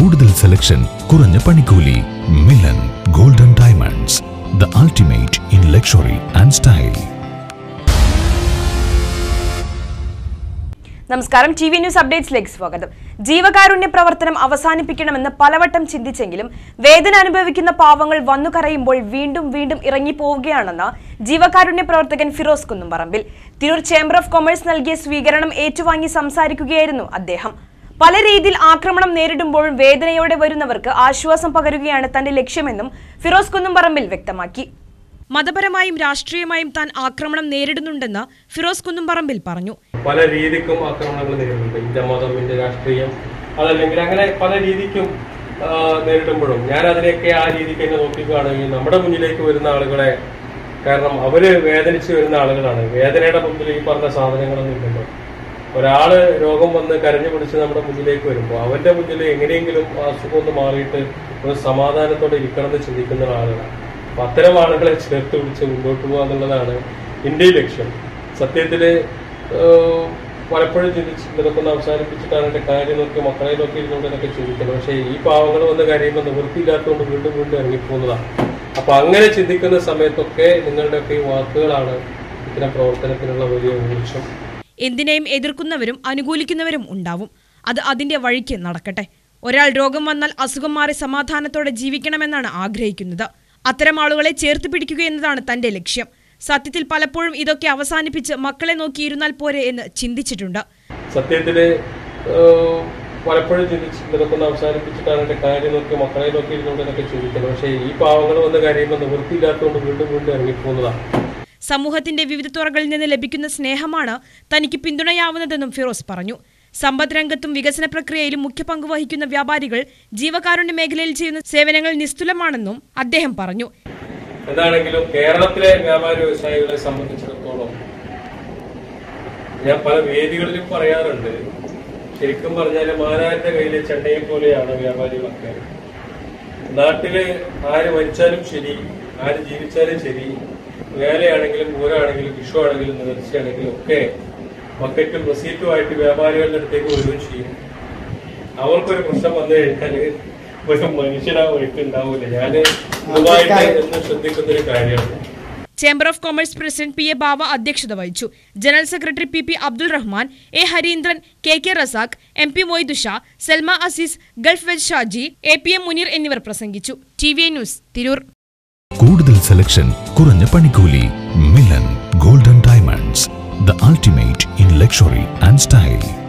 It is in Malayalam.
കൂടുതൽ സെലക്ഷൻ കുറഞ്ഞ പണിക്കൂലി Milan golden diamonds the ultimate in luxury and style നമസ്കാരം ടി വി ന്യൂസ് അപ്ഡേറ്റ്സിലേക്ക് സ്വാഗതം ജീവകാരുണ്യ പ്രവർത്തനം അവസാനിപ്പിക്കണമെന്ന് പലവട്ടം ചിന്തിച്ചെങ്കിലും വേദന അനുഭവിക്കുന്ന പാവങ്ങൾ വന്നു കരയുമ്പോൾ വീണ്ടും വീണ്ടും ഇറങ്ങിപ്പോവുകയാണെന്ന് ജീവകാരുണ്യ പ്രവർത്തകൻ Firoz Kunnumparambil Tirur chamber of commerce നൽകിയ സ്വീകരണം ഏറ്റുവാങ്ങി സംസാരിക്കുകയായിരുന്നു അദ്ദേഹം പല രീതിയിൽ ആക്രമണം നേരിടുമ്പോഴും വേദനയോടെ വരുന്നവർക്ക് ആശ്വാസം പകരുകയാണ് തന്റെ ലക്ഷ്യമെന്നും ഫിറോസ് കുന്നുംപറമ്പിൽ വ്യക്തമാക്കി മതപരമായും രാഷ്ട്രീയമായും താൻ ആക്രമണം നേരിടുന്നുണ്ടെന്ന് ഫിറോസ് കുന്നുംപറമ്പിൽ പറഞ്ഞു പല രീതിക്കും ആക്രമണങ്ങൾ നേരിടുന്നുണ്ട് ഇന്ത്യ മതം ഇന്ത്യ രാഷ്ട്രീയം അതല്ലെങ്കിൽ അങ്ങനെ പല രീതിക്കും ആ, നേരിടുമ്പോഴും ഞാൻ അതിനെയൊക്കെ ആ രീതിക്ക് തന്നെ നോക്കിക്കുകയാണെങ്കിൽ നമ്മുടെ മുന്നിലേക്ക് വരുന്ന ആളുകളെ കാരണം അവര് വേദനിച്ച് വരുന്ന ആളുകളാണ് വേദനയുടെ മുമ്പിൽ ഈ പറഞ്ഞ സാധനങ്ങളൊന്നും ഇല്ലല്ലോ ഒരാള് രോഗം വന്ന് കരഞ്ഞു പിടിച്ച് നമ്മുടെ മുന്നിലേക്ക് വരുമ്പോൾ അവന്റെ മുന്നിൽ എങ്ങനെയെങ്കിലും ആ അസുഖം ഒന്ന് മാറിയിട്ട് ഒരു സമാധാനത്തോടെ ഇരിക്കണം എന്ന് ചിന്തിക്കുന്ന ആളുകളാണ് അപ്പൊ അത്തരം ആളുകളെ ചേർത്ത് പിടിച്ച് മുന്നോട്ട് പോകുക എന്നുള്ളതാണ് ഇന്ത്യയിൽ ലക്ഷ്യം സത്യത്തില് ഏഹ്, പലപ്പോഴും ചിന്തിച്ചിട്ടുണ്ട് ഇതൊക്കെ ഒന്ന് അവസാനിപ്പിച്ചിട്ടാണ് എന്റെ കാര്യം നോക്കി മക്കളെ നോക്കി ഇരുന്നുകൊണ്ട് എന്നൊക്കെ ചിന്തിക്കുന്നത് പക്ഷേ ഈ പാവങ്ങൾ വന്ന് കരയുമ്പോൾ നിവൃത്തിയില്ലാത്തതുകൊണ്ട് വീണ്ടും വീണ്ടും ഇറങ്ങിപ്പോകുന്നതാണ് അപ്പൊ അങ്ങനെ ചിന്തിക്കുന്ന സമയത്തൊക്കെ നിങ്ങളുടെയൊക്കെ ഈ വാക്കുകളാണ് ഇത്തരം പ്രവർത്തനത്തിനുള്ള വലിയ ഊർജം എന്തിനേയും എതിർക്കുന്നവരും അനുകൂലിക്കുന്നവരും ഉണ്ടാവും അത് അതിന്റെ വഴിക്ക് നടക്കട്ടെ ഒരാൾ രോഗം വന്നാൽ അസുഖം മാറി സമാധാനത്തോടെ ജീവിക്കണമെന്നാണ് ആഗ്രഹിക്കുന്നത് അത്തരം ആളുകളെ ചേർത്ത് പിടിക്കുക എന്നതാണ് തന്റെ ലക്ഷ്യം സത്യത്തിൽ പലപ്പോഴും ഇതൊക്കെ അവസാനിപ്പിച്ച് മക്കളെ നോക്കിയിരുന്നാൽ പോരെ എന്ന് ചിന്തിച്ചിട്ടുണ്ട് സത്യത്തില് ഏഹ്, പലപ്പോഴും ചിന്തിച്ചിട്ടുണ്ട് ഇതൊക്കെ ഒന്ന് അവസാനിപ്പിച്ചിട്ടാണ് എന്റെ കാര്യം നോക്കി മക്കളെ നോക്കി ഇരുന്നുകൊണ്ട് എന്നൊക്കെ ചിന്തിക്കുന്നത് പക്ഷേ ഈ പാവങ്ങൾ വന്ന് കരയുമ്പോൾ നിവൃത്തിയില്ലാത്തതുകൊണ്ട് വീണ്ടും വീണ്ടും ഇറങ്ങിപ്പോകുന്നതാണ് സമൂഹത്തിന്റെ വിവിധ തുറകളിൽ നിന്ന് ലഭിക്കുന്ന സ്നേഹമാണ് തനിക്ക് പിന്തുണയാവുന്നതെന്നും ഫിറോസ് പറഞ്ഞു സമ്പദ് രംഗത്തും വികസന പ്രക്രിയയിലും മുഖ്യ പങ്ക് വഹിക്കുന്ന വ്യാപാരികൾ ജീവകാരുണ്യ മേഖലയിൽ ചെയ്യുന്ന സേവനങ്ങൾ നിസ്തുലമാണെന്നും അദ്ദേഹം പറഞ്ഞു എന്താണെങ്കിലും കേരളത്തിലെ വ്യാപാരി വ്യവസായികളെ സംബന്ധിച്ചിടത്തോളം ഞാൻ പല വേദികളിലും പറയാറുണ്ട് ശരിക്കും പറഞ്ഞാൽ മാനാന്റെ കയ്യിലെ ചെണ്ടയെ പോലെയാണ് വ്യാപാരികളൊക്കെ നാട്ടില് ആര് മരിച്ചാലും ശരി ആര് ജീവിച്ചാലും ശരി വേലയാണെങ്കിലും പൂരാണെങ്കിലും വിഷു ആണെങ്കിലും നേർച്ചയാണെങ്കിലും ഒക്കെ ബക്കറ്റും റെസീറ്റുമായിട്ട് വ്യാപാരികളുടെ അടുത്തേക്ക് വരികയും ചെയ്യും അവർക്കൊരു പ്രശ്നം വന്നു കഴിഞ്ഞാല് ഒരു മനുഷ്യനാ ഒഴുക്ക് ഉണ്ടാവൂല ഞാന് ഇതുമായിട്ട് എന്ന് ശ്രദ്ധിക്കുന്ന ഒരു കാര്യമാണ് chamber of commerce president P A Bava അധ്യക്ഷത വഹിച്ചു general secretary P P Abdul Rahman A Harindran K K Razak M P Moythusha Salma Azeez Gulf veg Shaji A P M Muneer എന്നിവർ പ്രസംഗിച്ചു ടി വി ന്യൂസ് തിരൂർ കൂടുതൽ സെലക്ഷൻ കുറഞ്ഞ പണിക്കൂലി Milan golden diamonds the ultimate in luxury and style